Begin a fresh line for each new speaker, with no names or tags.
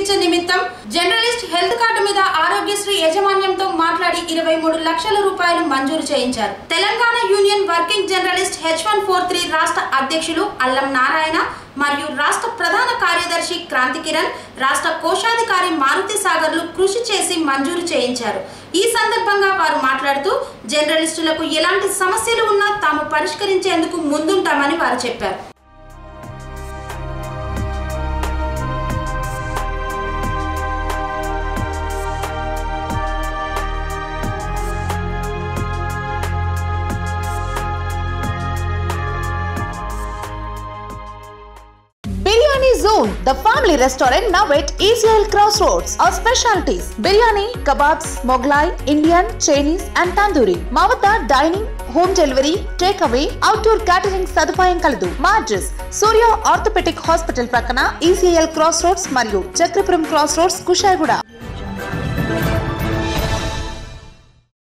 చికిత్స నిమిత్తం journalist health card మీద ఆరోగ్యశ్రీ యాజమాన్యంతో మాట్లాడి ఇరవై మూడు లక్షల రూపాయలు మంజూరు చేయించారు Telangana union working journalist H one four three రాష్ట్ర అధ్యక్షులు అల్లం నారాయణ మరియు రాష్ట్ర ప్రధాన కార్యదర్శి క్రాంతి కిరణ్ రాష్ట్ర కోశాధికారి మారుతి సాగర్లు కృషి చేసి మంజూరు చేయించారు ఈ సందర్భంగా వారు మాట్లాడుతూ జర్నలిస్టులకు ఎలాంటి సమస్యలు ఉన్నా తాము పరిష్కరించేందుకు ముందుంటామని వారు చెప్పారు
Biryani Zone, the family restaurant now at Israel Crossroads. Our specialties biryani, kebabs, Moglai, Indian, Chinese, and tandoori. మా వద్ద dining home delivery take away outdoor catering సదుపాయం కలదు మా అడ్రస్ సూర్య ఆర్థోపెటిక్ హాస్పిటల్ ప్రక్కన ఈసీఎల్ క్రాస్ రోడ్స్ మరియు Chakrapuram cross roads Kushaiguda